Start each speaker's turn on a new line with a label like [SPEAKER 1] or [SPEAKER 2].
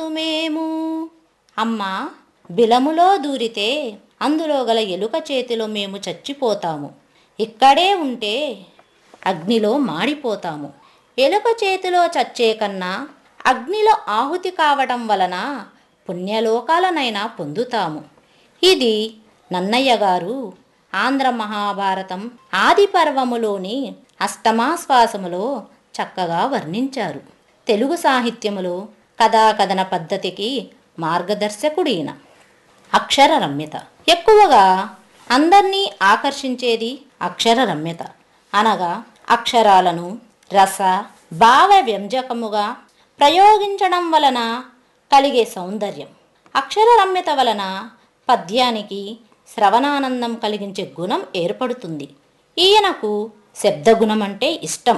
[SPEAKER 1] మేము అమ్మా బిలములో దూరితే అందులో గల ఎలుక చేతిలో మేము చచ్చిపోతాము ఇక్కడే ఉంటే అగ్నిలో మాడిపోతాము ఎలుక చేతిలో చచ్చే కన్నా అగ్నిలో ఆహుతి కావటం వలన పుణ్యలోకాలనైనా పొందుతాము ఇది నన్నయ్య గారు ఆంధ్ర మహాభారతం ఆది పర్వములోని అష్టమాశ్వాసములో చక్కగా వర్ణించారు తెలుగు సాహిత్యములో కథాకథన పద్ధతికి మార్గదర్శకుడీన అక్షర రమ్యత ఎక్కువగా అందర్నీ ఆకర్షించేది అక్షర రమ్యత అనగా అక్షరాలను రస భావ వ్యంజకముగా ప్రయోగించడం వలన కలిగే సౌందర్యం అక్షర రమ్యత వలన పద్యానికి శ్రవణానందం కలిగించే గుణం ఏర్పడుతుంది ఈయనకు శబ్దగుణం అంటే ఇష్టం